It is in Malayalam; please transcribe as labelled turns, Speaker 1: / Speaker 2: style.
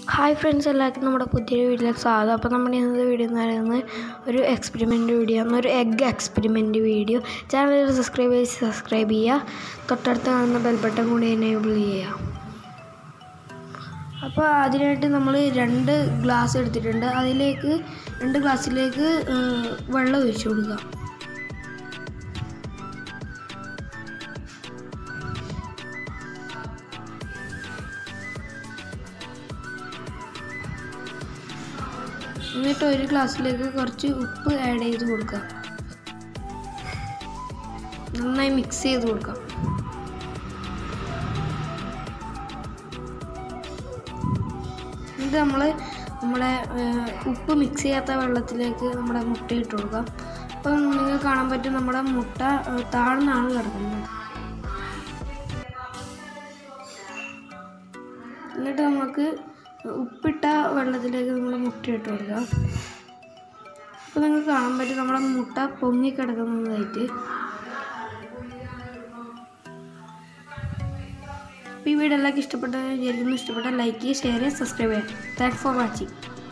Speaker 1: ഹായ് ഫ്രണ്ട്സ് എല്ലാവർക്കും നമ്മുടെ പുതിയൊരു വീഡിയോയിലേക്ക് സ്വാഗതം അപ്പോൾ നമ്മുടെ ഇന്നത്തെ വീഡിയോ എന്ന് പറയുന്നത് ഒരു എക്സ്പെരിമെൻ്റ് വീഡിയോ ആണ് ഒരു egg experiment video channel subscribe ചെയ്ത് സബ്സ്ക്രൈബ് ചെയ്യുക തൊട്ടടുത്ത് കാണുന്ന ബെൽബട്ടൺ കൂടി എനേബിൾ ചെയ്യുക അപ്പോൾ അതിനായിട്ട് നമ്മൾ രണ്ട് ഗ്ലാസ് എടുത്തിട്ടുണ്ട് അതിലേക്ക് രണ്ട് ഗ്ലാസ്സിലേക്ക് ഏഹ്, വെള്ളം ഒഴിച്ചു കൊടുക്കുക എന്നിട്ട് ഒരു ഗ്ലാസ്സിലേക്ക് കുറച്ച് ഉപ്പ് ആഡ് ചെയ്ത് കൊടുക്കുക നന്നായി മിക്സ് ചെയ്ത് കൊടുക്കാം എന്നിട്ട് നമ്മൾ നമ്മുടെ ഏഹ്, ഉപ്പ് മിക്സ് ചെയ്യാത്ത വെള്ളത്തിലേക്ക് നമ്മുടെ മുട്ട ഇട്ട് കൊടുക്കാം അപ്പം നിങ്ങൾക്ക് കാണാൻ പറ്റും നമ്മുടെ മുട്ട ഏഹ്, താഴ്ന്നാണ് കിടക്കുന്നത് എന്നിട്ട് നമുക്ക് ഉപ്പിട്ട വെള്ളത്തിലേക്ക് നമ്മൾ മുട്ട ഇട്ട് കൊടുക്കാം അപ്പോൾ നിങ്ങൾക്ക് കാണാൻ പറ്റും നമ്മുടെ മുട്ട പൊങ്ങി കിടക്കുന്നതായിട്ട് അപ്പോൾ ഈ വീഡിയോ എല്ലാവർക്കും ഇഷ്ടപ്പെട്ട വിചാരിക്കുന്നു ഇഷ്ടപ്പെട്ട ലൈക്ക് ചെയ്യുക ഷെയർ ചെയ്യുക സബ്സ്ക്രൈബ് ചെയ്യുക താങ്ക്സ് ഫോർ വാച്ചിങ്